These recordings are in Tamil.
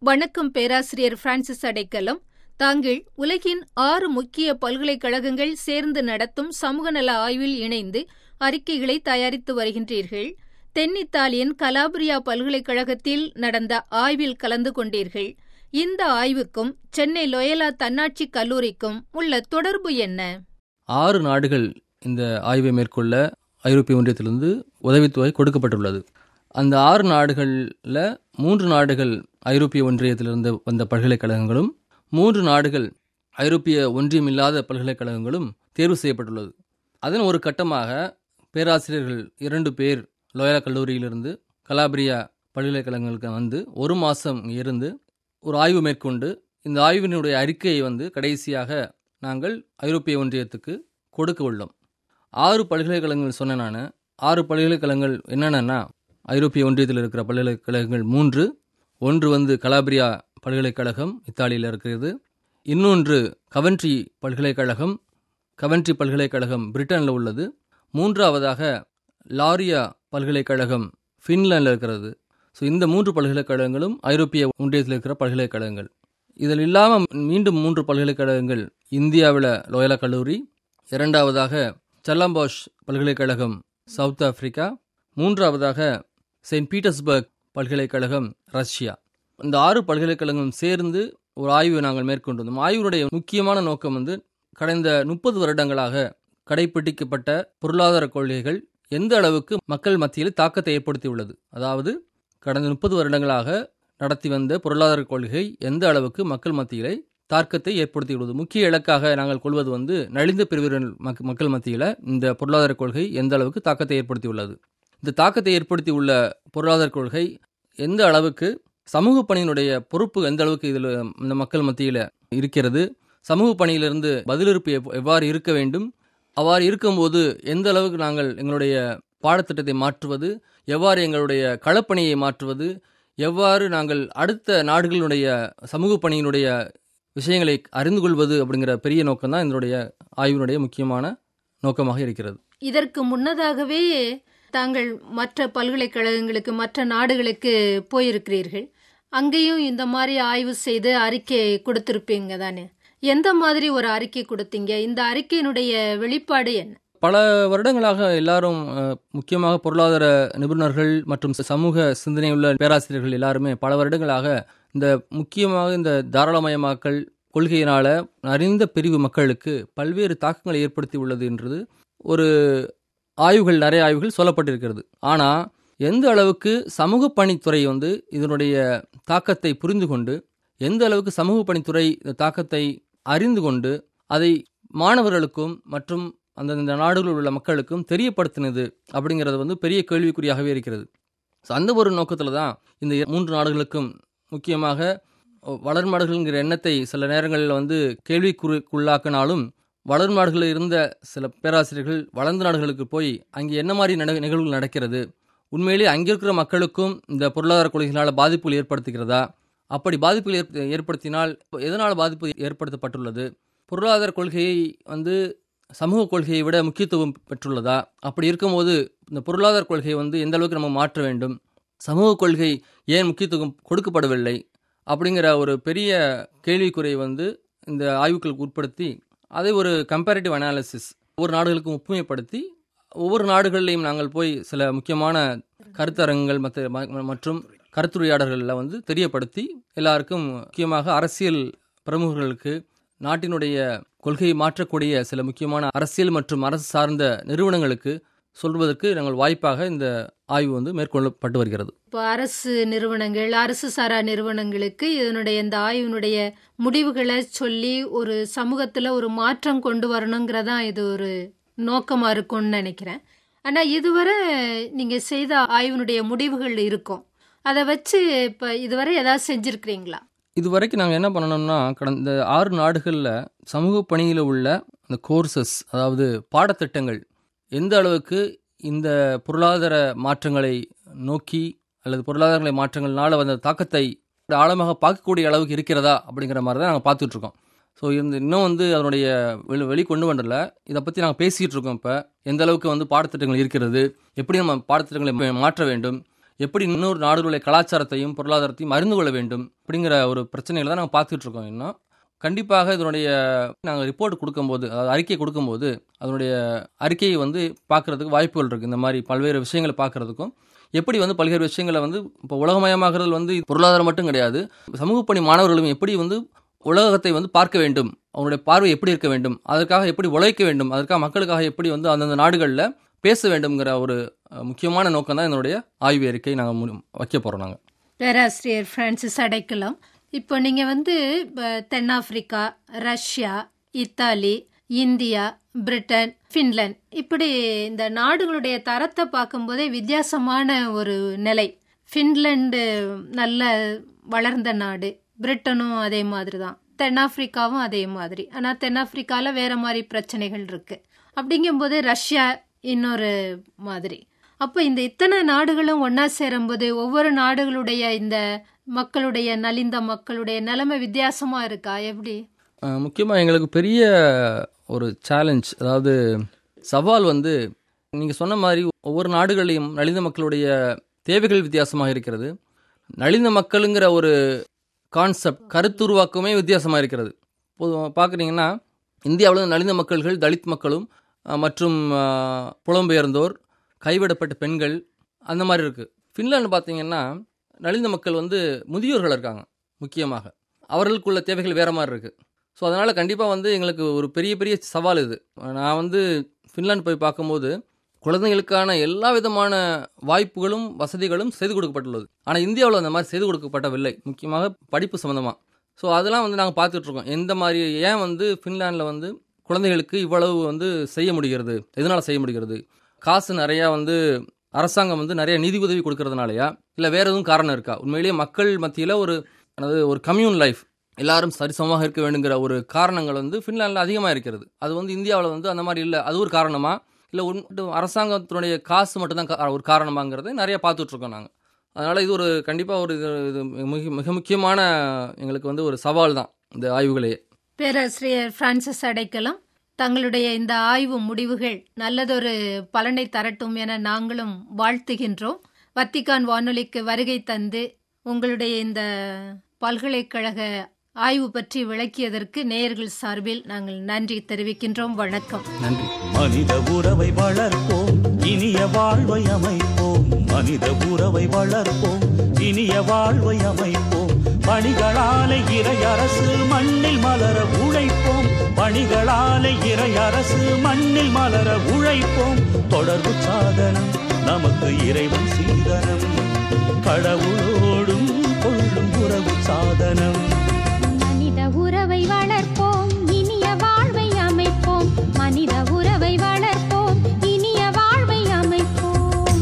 வணக்கம் பேராசிரியர் பிரான்சிஸ் அடைக்கலம் தாங்கள் உலகின் ஆறு முக்கிய பல்கலைக்கழகங்கள் சேர்ந்து நடத்தும் சமூக நல ஆய்வில் இணைந்து அறிக்கைகளை தயாரித்து வருகின்றீர்கள் தென்னித்தாலியன் கலாபரியா பல்கலைக்கழகத்தில் நடந்த ஆய்வில் கலந்து கொண்டீர்கள் இந்த ஆய்வுக்கும் சென்னை லொயலா தன்னாட்சி கல்லூரிக்கும் உள்ள தொடர்பு என்ன ஆறு நாடுகள் இந்த ஆய்வை மேற்கொள்ள ஐரோப்பிய ஒன்றியத்திலிருந்து உதவித்தொகை கொடுக்கப்பட்டுள்ளது அந்த ஆறு நாடுகளில் மூன்று நாடுகள் ஐரோப்பிய ஒன்றியத்திலிருந்து வந்த பல்கலைக்கழகங்களும் மூன்று நாடுகள் ஐரோப்பிய ஒன்றியம் இல்லாத பல்கலைக்கழகங்களும் தேர்வு செய்யப்பட்டுள்ளது அதன் ஒரு கட்டமாக பேராசிரியர்கள் இரண்டு பேர் லோயலா கல்லூரியிலிருந்து கலாபரியா பல்கலைக்கழகங்களுக்கு வந்து ஒரு மாதம் இருந்து ஒரு ஆய்வு மேற்கொண்டு இந்த ஆய்வினுடைய அறிக்கையை வந்து கடைசியாக நாங்கள் ஐரோப்பிய ஒன்றியத்துக்கு கொடுக்க உள்ளோம் ஆறு பல்கலைக்கழகங்கள் சொன்ன நான் ஆறு பல்கலைக்கழகங்கள் என்னென்னா ஐரோப்பிய ஒன்றியத்தில் இருக்கிற பல்கலைக்கழகங்கள் மூன்று ஒன்று வந்து கலாபரியா பல்கலைக்கழகம் இத்தாலியில் இருக்கிறது இன்னொன்று கவன்ட்ரி பல்கலைக்கழகம் கவன்ட்ரி பல்கலைக்கழகம் பிரிட்டனில் உள்ளது மூன்றாவதாக லாரியா பல்கலைக்கழகம் ஃபின்லாண்டில் இருக்கிறது ஸோ இந்த மூன்று பல்கலைக்கழகங்களும் ஐரோப்பிய ஒன்றியத்தில் இருக்கிற பல்கலைக்கழகங்கள் இதில் இல்லாமல் மீண்டும் மூன்று பல்கலைக்கழகங்கள் இந்தியாவில் லோயலா கல்லூரி இரண்டாவதாக சல்லம்பாஷ் பல்கலைக்கழகம் சவுத் ஆப்பிரிக்கா மூன்றாவதாக செயின்ட் பீட்டர்ஸ்பர்க் பல்கலைக்கழகம் ரஷ்யா இந்த ஆறு பல்கலைக்கழகங்களும் சேர்ந்து ஒரு ஆய்வு நாங்கள் மேற்கொண்டிருந்தோம் ஆய்வுடைய முக்கியமான நோக்கம் வந்து கடந்த முப்பது வருடங்களாக கடைபிடிக்கப்பட்ட பொருளாதார கொள்கைகள் எந்த அளவுக்கு மக்கள் மத்தியில் தாக்கத்தை ஏற்படுத்தியுள்ளது அதாவது கடந்த முப்பது வருடங்களாக நடத்தி வந்த பொருளாதார கொள்கை எந்த அளவுக்கு மக்கள் மத்தியிலே தாக்கத்தை ஏற்படுத்தியுள்ளது முக்கிய இலக்காக நாங்கள் கொள்வது வந்து நலிந்த பிரிவினர் மக்கள் மத்தியில் இந்த பொருளாதார கொள்கை எந்த அளவுக்கு தாக்கத்தை ஏற்படுத்தியுள்ளது இந்த தாக்கத்தை ஏற்படுத்தியுள்ள பொருளாதார கொள்கை எந்த அளவுக்கு சமூக பணியினுடைய பொறுப்பு எந்த அளவுக்கு இதில் இந்த மக்கள் மத்தியில் இருக்கிறது சமூக பணியிலிருந்து பதிலிருப்பு எவ்வாறு இருக்க வேண்டும் அவ்வாறு இருக்கும்போது எந்த அளவுக்கு நாங்கள் எங்களுடைய பாடத்திட்டத்தை மாற்றுவது எவ்வாறு எங்களுடைய களப்பணியை மாற்றுவது எவ்வாறு நாங்கள் அடுத்த நாடுகளுடைய சமூக பணியினுடைய விஷயங்களை அறிந்து கொள்வது அப்படிங்கிற பெரிய நோக்கம் தான் இதனுடைய ஆய்வினுடைய முக்கியமான நோக்கமாக இருக்கிறது இதற்கு முன்னதாகவே தாங்கள் மற்ற பல்கலைக்கழகங்களுக்கு மற்ற நாடுகளுக்கு போயிருக்கிறீர்கள் அங்கேயும் இந்த மாதிரி ஆய்வு செய்து அறிக்கை கொடுத்திருப்பீங்க தானே எந்த மாதிரி ஒரு அறிக்கை கொடுத்தீங்க இந்த அறிக்கையினுடைய வெளிப்பாடு என்ன பல வருடங்களாக எல்லாரும் முக்கியமாக பொருளாதார நிபுணர்கள் மற்றும் சமூக சிந்தனையுள்ள பேராசிரியர்கள் எல்லாருமே பல வருடங்களாக இந்த முக்கியமாக இந்த தாராளமயமாக்கல் கொள்கையினால அறிந்த பிரிவு மக்களுக்கு பல்வேறு தாக்கங்களை ஏற்படுத்தி உள்ளது என்றது ஒரு ஆய்வுகள் நிறைய ஆய்வுகள் சொல்லப்பட்டிருக்கிறது ஆனால் எந்த அளவுக்கு சமூக பணித்துறை வந்து இதனுடைய தாக்கத்தை புரிந்து கொண்டு எந்த அளவுக்கு சமூக பணித்துறை இந்த தாக்கத்தை அறிந்து கொண்டு அதை மாணவர்களுக்கும் மற்றும் அந்தந்த நாடுகளில் உள்ள மக்களுக்கும் தெரியப்படுத்தினது அப்படிங்கிறது வந்து பெரிய கேள்விக்குறியாகவே இருக்கிறது ஸோ அந்த ஒரு நோக்கத்தில் தான் இந்த மூன்று நாடுகளுக்கும் முக்கியமாக வளரும் நாடுகள்ங்கிற எண்ணத்தை சில நேரங்களில் வந்து கேள்விக்குள்ளாக்கினாலும் வளரும் நாடுகளில் இருந்த சில பேராசிரியர்கள் வளர்ந்த நாடுகளுக்கு போய் அங்கே என்ன மாதிரி நட நிகழ்வுகள் நடக்கிறது உண்மையிலே அங்கே இருக்கிற மக்களுக்கும் இந்த பொருளாதார கொள்கைகளால் பாதிப்புகள் ஏற்படுத்துகிறதா அப்படி பாதிப்புகள் ஏற்படுத்தினால் எதனால் பாதிப்பு ஏற்படுத்தப்பட்டுள்ளது பொருளாதார கொள்கையை வந்து சமூக கொள்கையை விட முக்கியத்துவம் பெற்றுள்ளதா அப்படி இருக்கும்போது இந்த பொருளாதார கொள்கையை வந்து எந்த அளவுக்கு நம்ம மாற்ற வேண்டும் சமூக கொள்கை ஏன் முக்கியத்துவம் கொடுக்கப்படவில்லை அப்படிங்கிற ஒரு பெரிய கேள்விக்குறை வந்து இந்த ஆய்வுகளுக்கு உட்படுத்தி அதை ஒரு கம்பேரிட்டிவ் அனாலிசிஸ் ஒவ்வொரு நாடுகளுக்கும் ஒப்புமைப்படுத்தி ஒவ்வொரு நாடுகளிலையும் நாங்கள் போய் சில முக்கியமான கருத்தரங்குகள் மற்ற மற்றும் கருத்துரையாடல்களில் வந்து தெரியப்படுத்தி எல்லாருக்கும் முக்கியமாக அரசியல் பிரமுகர்களுக்கு நாட்டினுடைய கொள்கையை மாற்றக்கூடிய சில முக்கியமான அரசியல் மற்றும் அரசு சார்ந்த நிறுவனங்களுக்கு சொல்வதற்கு நாங்கள் வாய்ப்பாக இந்த ஆய்வு வந்து மேற்கொள்ளப்பட்டு வருகிறது இப்போ அரசு நிறுவனங்கள் அரசு சாரா நிறுவனங்களுக்கு இதனுடைய இந்த ஆய்வினுடைய முடிவுகளை சொல்லி ஒரு சமூகத்துல ஒரு மாற்றம் கொண்டு வரணுங்கிறதா இது ஒரு நோக்கமா இருக்கும்னு நினைக்கிறேன் ஆனா இதுவரை நீங்க செய்த ஆய்வினுடைய முடிவுகள் இருக்கும் அதை வச்சு இப்ப இதுவரை ஏதாவது செஞ்சிருக்கிறீங்களா இதுவரைக்கும் நாங்கள் என்ன பண்ணணும்னா கடந்த ஆறு நாடுகளில் சமூக பணியில் உள்ள அந்த கோர்சஸ் அதாவது பாடத்திட்டங்கள் எந்த அளவுக்கு இந்த பொருளாதார மாற்றங்களை நோக்கி அல்லது பொருளாதார மாற்றங்கள்னால வந்த தாக்கத்தை ஆழமாக பார்க்கக்கூடிய அளவுக்கு இருக்கிறதா அப்படிங்கிற மாதிரி தான் நாங்கள் பார்த்துட்ருக்கோம் ஸோ இந்த இன்னும் வந்து அதனுடைய வெளி வெளி கொண்டு வரல இதை பற்றி நாங்கள் பேசிகிட்டு இருக்கோம் இப்போ எந்த அளவுக்கு வந்து பாடத்திட்டங்கள் இருக்கிறது எப்படி நம்ம பாடத்திட்டங்களை மாற்ற வேண்டும் எப்படி இன்னொரு நாடுகளுடைய கலாச்சாரத்தையும் பொருளாதாரத்தையும் அறிந்து கொள்ள வேண்டும் அப்படிங்கிற ஒரு பிரச்சனைகளை தான் நாங்கள் பார்த்துட்டு இருக்கோம் இன்னும் கண்டிப்பாக இதனுடைய நாங்கள் ரிப்போர்ட் கொடுக்கும்போது அதாவது அறிக்கை கொடுக்கும்போது அதனுடைய அறிக்கையை வந்து பார்க்கறதுக்கு வாய்ப்புகள் இருக்குது இந்த மாதிரி பல்வேறு விஷயங்களை பார்க்கறதுக்கும் எப்படி வந்து பல்வேறு விஷயங்களை வந்து இப்போ உலகமயமாகிறது வந்து பொருளாதாரம் மட்டும் கிடையாது சமூக பணி மாணவர்களும் எப்படி வந்து உலகத்தை வந்து பார்க்க வேண்டும் அவங்களுடைய பார்வை எப்படி இருக்க வேண்டும் அதற்காக எப்படி உழைக்க வேண்டும் அதற்காக மக்களுக்காக எப்படி வந்து அந்தந்த நாடுகளில் பேச வேண்டும்ங்கிற ஒரு அஹ், முக்கியமான நோக்கம் தான் என்னுடைய ஆய்வு அறிக்கை நாங்கள் வைக்க போகிறோம் நாங்கள் பேராசிரியர் பிரான்சிஸ் அடைக்கலாம் இப்போ நீங்க வந்து இப்ப தென்னாப்பிரிக்கா Russia Italy India Britain Finland இப்படி இந்த நாடுகளுடைய தரத்தை பார்க்கும்போதே வித்தியாசமான ஒரு நிலை ஃபின்லாந்து நல்ல வளர்ந்த நாடு பிரிட்டனும் அதே மாதிரி தான் தென்னாப்பிரிக்காவும் அதே மாதிரி ஆனால் தென்னாப்பிரிக்காவில் வேற மாதிரி பிரச்சனைகள் இருக்கு அப்படிங்கும்போது ரஷ்யா இன்னொரு மாதிரி அப்போ இந்த இத்தனை நாடுகளும் ஒன்றா சேரும்போது ஒவ்வொரு நாடுகளுடைய இந்த மக்களுடைய நலிந்த மக்களுடைய நிலைமை வித்தியாசமா இருக்கா எப்படி முக்கியமாக எங்களுக்கு பெரிய ஒரு சேலஞ்ச் அதாவது சவால் வந்து நீங்கள் சொன்ன மாதிரி ஒவ்வொரு நாடுகளையும் நலிந்த மக்களுடைய தேவைகள் வித்தியாசமாக இருக்கிறது நலிந்த மக்களுங்கிற ஒரு கான்செப்ட் கருத்துருவாக்கமே வித்தியாசமாக இருக்கிறது பொதுவாக பார்க்குறீங்கன்னா இந்தியாவில் நலிந்த மக்கள்கள் தலித் மக்களும் அஹ், மற்றும் அஹ், புலம்பெயர்ந்தோர் கைவிடப்பட்ட பெண்கள் அந்த மாதிரி இருக்குது ஃபின்லாந்து பார்த்தீங்கன்னா நலிந்த மக்கள் வந்து முதியோர்கள் இருக்காங்க முக்கியமாக அவர்களுக்குள்ள தேவைகள் வேற மாதிரி இருக்குது ஸோ அதனால் கண்டிப்பாக வந்து எங்களுக்கு ஒரு பெரிய பெரிய சவால் இது நான் வந்து ஃபின்லாந்து போய் பார்க்கும்போது குழந்தைகளுக்கான எல்லா விதமான வாய்ப்புகளும் வசதிகளும் செய்து கொடுக்கப்பட்டுள்ளது ஆனால் இந்தியாவில் அந்த மாதிரி செய்து கொடுக்கப்படவில்லை முக்கியமாக படிப்பு சம்மந்தமாக ஸோ அதெல்லாம் வந்து நாங்கள் பார்த்துட்டு இருக்கோம் எந்த மாதிரி ஏன் வந்து ஃபின்லாண்டில் வந்து குழந்தைகளுக்கு இவ்வளவு வந்து செய்ய முடிகிறது எதனால் செய்ய முடிகிறது காசு நிறையா வந்து அரசாங்கம் வந்து நிறைய நிதி உதவி கொடுக்கறதுனாலயா இல்லை வேற எதுவும் காரணம் இருக்கா உண்மையிலேயே மக்கள் மத்தியில் ஒரு அதாவது ஒரு கம்யூன் லைஃப் எல்லாரும் சரிசமமாக இருக்க வேண்டுங்கிற ஒரு காரணங்கள் வந்து ஃபின்லாண்டில் அதிகமாக இருக்கிறது அது வந்து இந்தியாவில் வந்து அந்த மாதிரி இல்லை அது ஒரு காரணமா இல்லை உன் அரசாங்கத்தினுடைய காசு மட்டும்தான் கா- ஒரு காரணமாங்கிறத நிறைய பார்த்துட்ருக்கோம் நாங்கள் அதனால் இது ஒரு கண்டிப்பாக ஒரு இது இது மிக மிக முக்கியமான எங்களுக்கு வந்து ஒரு சவால் தான் இந்த ஆய்வுகளையே பேராசிரியர் பிரான்சிஸ் அடைக்கலம் தங்களுடைய இந்த ஆய்வு முடிவுகள் நல்லதொரு பலனை தரட்டும் என நாங்களும் வாழ்த்துகின்றோம் வத்திக்கான் வானொலிக்கு வருகை தந்து உங்களுடைய இந்த பல்கலைக்கழக ஆய்வு பற்றி விளக்கியதற்கு நேயர்கள் சார்பில் நாங்கள் நன்றி தெரிவிக்கின்றோம் வணக்கம் நன்றி மனித உறவை வளர்ப்போம் இனிய வாழ்வை அமைப்போம் மனித உறவை வளர்ப்போம் இனிய வாழ்வை அமைப்போம் பணிகளாலே இறையரசு மண்ணில் மலர உழைப்போம் பணிகளாலே இறையரசு மண்ணில் மலர உழைப்போம் தொடர்பு சாதனம் நமக்கு இறைவன் சீதனம் கடவுளோடும் கொள்ளும் உறவு சாதனம் மனித உறவை வளர்ப்போம் இனிய வாழ்வை அமைப்போம் மனித உறவை வளர்ப்போம் இனிய வாழ்வை அமைப்போம்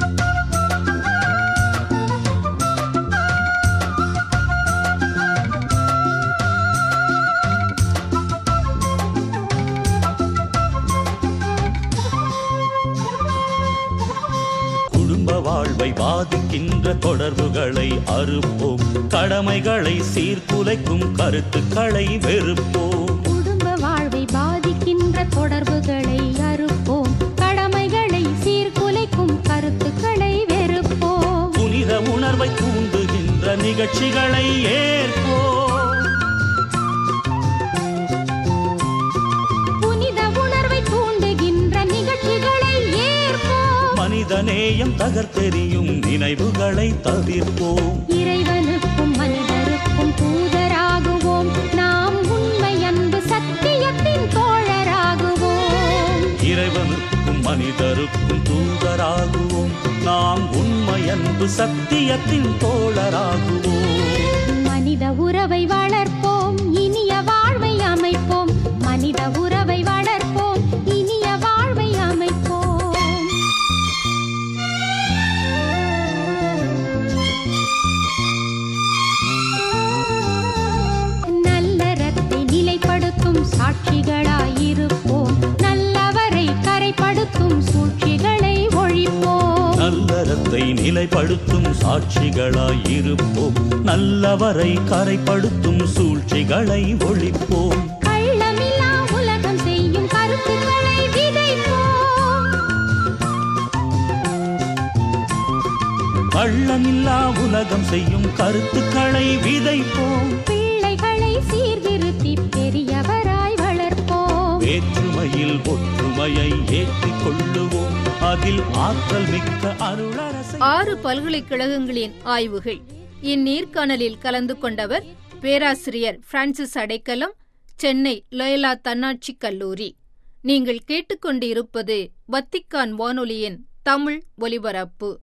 குடும்ப வாழ்வை பாதிக்கின்ற தொடர்புகளை அறுப்போம் கடமைகளை சீர்குலைக்கும் கருத்துக்களை வெறுப்போம் குடும்ப வாழ்வை பாதிக்கின்ற தொடர்புகளை அறுப்போம் கடமைகளை சீர்குலைக்கும் கருத்துக்களை வெறுப்போம் புனித உணர்வை தூண்டுகின்ற நிகழ்ச்சிகளை ஏற்போம் புனித உணர்வை தூண்டுகின்ற நிகழ்ச்சிகளை ஏற்போம் மனிதநேயம் தகர்த்தெறியும் நினைவுகளை தவிர்ப்போம் இறைவனுக்கும் மனிதருக்கும் தூதராகுவோம் நாம் உண்மை அன்பு சத்தியத்தின் தோழராகுவோம் இறைவனுக்கும் மனிதருக்கும் தூதராகுவோம் நாம் உண்மையன்பு சத்தியத்தின் தோழராகுவோம் மனித உறவை வளர்ப்போம் இனிய வாழ்வை அமைப்போம் மனித உறவை வளர்ப்போம் இனிய வாழ்வை அமைப்போம் நல்லறத்தை நிலைப்படுத்தும் சாட்சிகளாயிருப்போம் நல்லவரை கரைப்படுத்தும் சூழ்ச்சிகளை ஒழிப்போம் நல்லறத்தை நிலைப்படுத்தும் சாட்சிகளாயிருப்போம் நல்லவரை கரைப்படுத்தும் சூழ்ச்சிகளை ஒழிப்போம் கள்ளமில்லா உலகம் செய்யும் கருத்துக்களை விதைப்போம் கள்ளமில்லா உலகம் செய்யும் கருத்துக்களை விதைப்போம் பிள்ளைகளை சீர்திருத்தி பெரியவராய் வளர்ப்போம் வேற்றுமையில் ஒற்றுமையை ஏற்றிக் கொள்ளுவோம் அதில் ஆற்றல் மிக்க அருளரசை ஆறு பல்கலைக்கழகங்களின் ஆய்வுகள் இந்நீர்காணலில் கலந்து கொண்டவர் பேராசிரியர் பிரான்சிஸ் அடைக்கலம் சென்னை லொயலா தன்னாட்சி கல்லூரி நீங்கள் கேட்டுக்கொண்டிருப்பது வத்திக்கான் வானொலியின் தமிழ் ஒலிபரப்பு